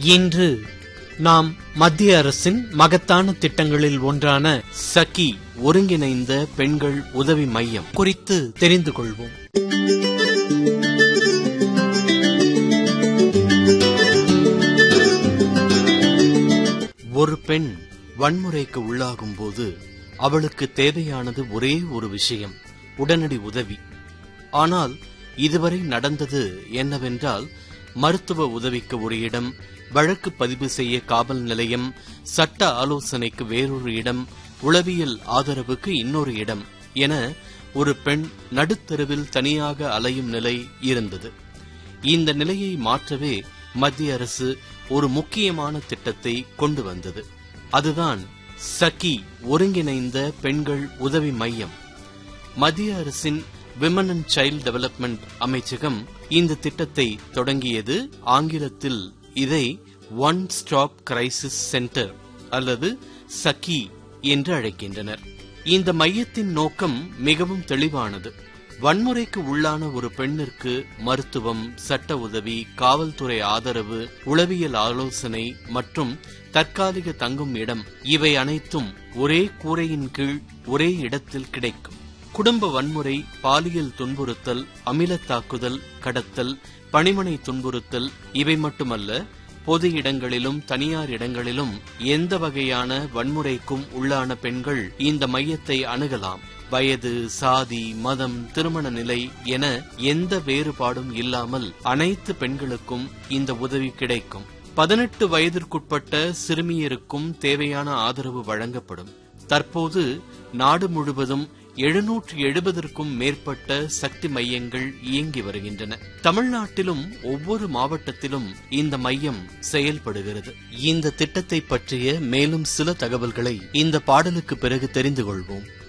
இன்று நாம் மத்திய அரசின் மகத்தான திட்டங்களில் ஒன்றான சகி ஒருங்கிணைந்த பெண்கள் உதவி மையம் குறித்து தெரிந்து கொள்வோம் ஒரு பெண் வன்முறைக்கு உள்ளாகும் போது அவளுக்கு தேவையானது ஒரே ஒரு விஷயம் உடனடி உதவி ஆனால் இதுவரை நடந்தது என்னவென்றால் மருத்துவ உதவிக்கு ஒரு இடம் வழக்கு பதிவு செய்ய காவல் நிலையம் சட்ட ஆலோசனைக்கு வேறொரு இடம் உளவியல் ஆதரவுக்கு இன்னொரு இடம் என ஒரு பெண் நடுத்தருவில் தனியாக அலையும் நிலை இருந்தது இந்த நிலையை மாற்றவே மத்திய அரசு ஒரு முக்கியமான திட்டத்தை கொண்டு வந்தது அதுதான் சகி ஒருங்கிணைந்த பெண்கள் உதவி மையம் மத்திய அரசின் விமன் அண்ட் சைல்ட் டெவலப்மெண்ட் அமைச்சகம் இந்த திட்டத்தை தொடங்கியது ஆங்கிலத்தில் இதை ஒன் ஸ்டாப் கிரைசிஸ் சென்டர் அல்லது சகி என்று அழைக்கின்றனர் இந்த மையத்தின் நோக்கம் மிகவும் தெளிவானது வன்முறைக்கு உள்ளான ஒரு பெண்ணிற்கு மருத்துவம் சட்ட உதவி காவல்துறை ஆதரவு உளவியல் ஆலோசனை மற்றும் தற்காலிக தங்கும் இடம் இவை அனைத்தும் ஒரே கூரையின் கீழ் ஒரே இடத்தில் கிடைக்கும் குடும்ப வன்முறை பாலியல் துன்புறுத்தல் அமிலத் தாக்குதல் கடத்தல் பணிமனை துன்புறுத்தல் இவை மட்டுமல்ல பொது இடங்களிலும் தனியார் இடங்களிலும் எந்த வகையான வன்முறைக்கும் உள்ளான பெண்கள் இந்த மையத்தை அணுகலாம் வயது சாதி மதம் திருமண நிலை என எந்த வேறுபாடும் இல்லாமல் அனைத்து பெண்களுக்கும் இந்த உதவி கிடைக்கும் பதினெட்டு வயதிற்குட்பட்ட சிறுமியருக்கும் தேவையான ஆதரவு வழங்கப்படும் தற்போது நாடு முழுவதும் எழுநூற்று எழுபதற்கும் மேற்பட்ட சக்தி மையங்கள் இயங்கி வருகின்றன தமிழ்நாட்டிலும் ஒவ்வொரு மாவட்டத்திலும் இந்த மையம் செயல்படுகிறது இந்த திட்டத்தை பற்றிய மேலும் சில தகவல்களை இந்த பாடலுக்கு பிறகு தெரிந்து கொள்வோம்